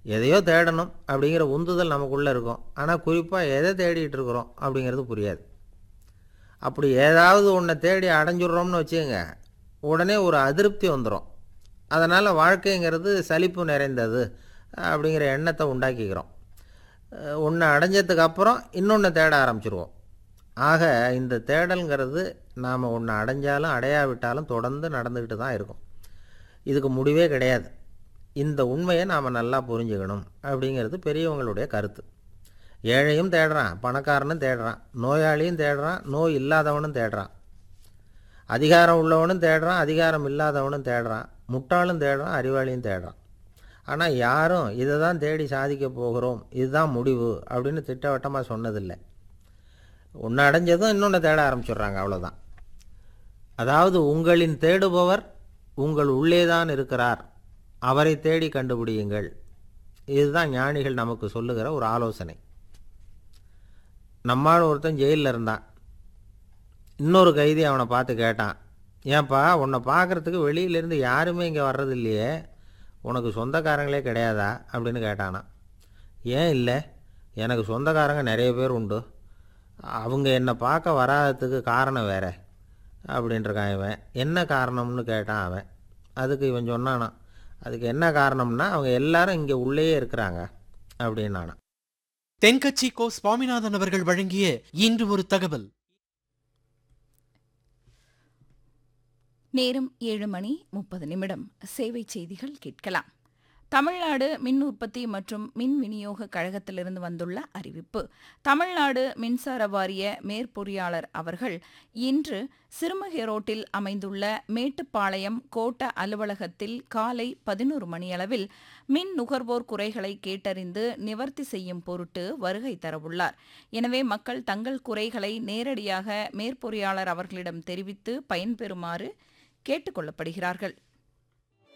எதையோ தேடணும் அப்படிங்கிற உந்துதல் நமக்குள்ளே இருக்கும் ஆனால் குறிப்பாக எதை தேடிட்டு இருக்கிறோம் அப்படிங்கிறது புரியாது அப்படி ஏதாவது ஒன்றை தேடி அடைஞ்சிடுறோம்னு வச்சுக்கோங்க உடனே ஒரு அதிருப்தி வந்துடும் அதனால் வாழ்க்கைங்கிறது சலிப்பு நிறைந்தது அப்படிங்கிற எண்ணத்தை உண்டாக்கிக்கிறோம் ஒன்று அடைஞ்சதுக்கு அப்புறம் இன்னொன்று தேட ஆரம்பிச்சிருவோம் ஆக இந்த தேடல்ங்கிறது நாம் ஒன்று அடைஞ்சாலும் அடையாவிட்டாலும் தொடர்ந்து நடந்துக்கிட்டு தான் இருக்கும் இதுக்கு முடிவே கிடையாது இந்த உண்மையை நாம் நல்லா புரிஞ்சுக்கணும் அப்படிங்கிறது பெரியவங்களுடைய கருத்து ஏழையும் தேடுறான் பணக்காரனும் தேடுறான் நோயாளியும் தேடுறான் நோய் இல்லாதவனும் தேடுறான் அதிகாரம் உள்ளவனும் தேடுறான் அதிகாரம் இல்லாதவனும் தேடுறான் முட்டாளும் தேடுறான் அறிவாளியும் தேடுறான் ஆனால் யாரும் இதை தான் தேடி சாதிக்க போகிறோம் இதுதான் முடிவு அப்படின்னு திட்டவட்டமாக சொன்னதில்லை ஒன்று அடைஞ்சதும் இன்னொன்று தேட ஆரம்பிச்சிடுறாங்க அவ்வளோதான் அதாவது உங்களின் தேடுபவர் உங்கள் உள்ளே தான் இருக்கிறார் அவரை தேடி கண்டுபிடியுங்கள் இதுதான் ஞானிகள் நமக்கு சொல்லுகிற ஒரு ஆலோசனை நம்மால் ஒருத்தன் ஜெயிலில் இருந்தான் இன்னொரு கைதி அவனை பார்த்து கேட்டான் ஏன்பா உன்னை பார்க்குறதுக்கு வெளியிலேருந்து யாருமே இங்கே வர்றது இல்லையே உனக்கு சொந்தக்காரங்களே கிடையாதா அப்படின்னு கேட்டானான் ஏன் இல்லை எனக்கு சொந்தக்காரங்க நிறைய பேர் உண்டு அவங்க என்னை பார்க்க வராததுக்கு காரணம் வேற அப்படின்ட்டுருக்கான் இவன் என்ன காரணம்னு கேட்டான் அவன் அதுக்கு இவன் சொன்னானான் அதுக்கு என்ன காரணம்னா அவங்க எல்லாரும் இங்கே உள்ளேயே இருக்கிறாங்க அப்படின்னானான் தென்கட்சி கோ சுவாமிநாதன் அவர்கள் வழங்கிய இன்று ஒரு தகவல் நேரம் ஏழு மணி முப்பது நிமிடம் சேவை செய்திகள் கேட்கலாம் தமிழ்நாடு மின் உற்பத்தி மற்றும் மின் விநியோக கழகத்திலிருந்து வந்துள்ள அறிவிப்பு தமிழ்நாடு மின்சார வாரிய மேற்பொறியாளர் அவர்கள் இன்று சிறுமகே ரோட்டில் அமைந்துள்ள மேட்டுப்பாளையம் கோட்ட அலுவலகத்தில் காலை பதினோரு மணியளவில் மின் நுகர்வோர் குறைகளை கேட்டறிந்து நிவர்த்தி செய்யும் பொருட்டு வருகை தரவுள்ளார் எனவே மக்கள் தங்கள் குறைகளை நேரடியாக மேற்பொறியாளர் அவர்களிடம் தெரிவித்து பயன்பெறுமாறு கேட்டுக் கொள்ளப்படுகிறார்கள்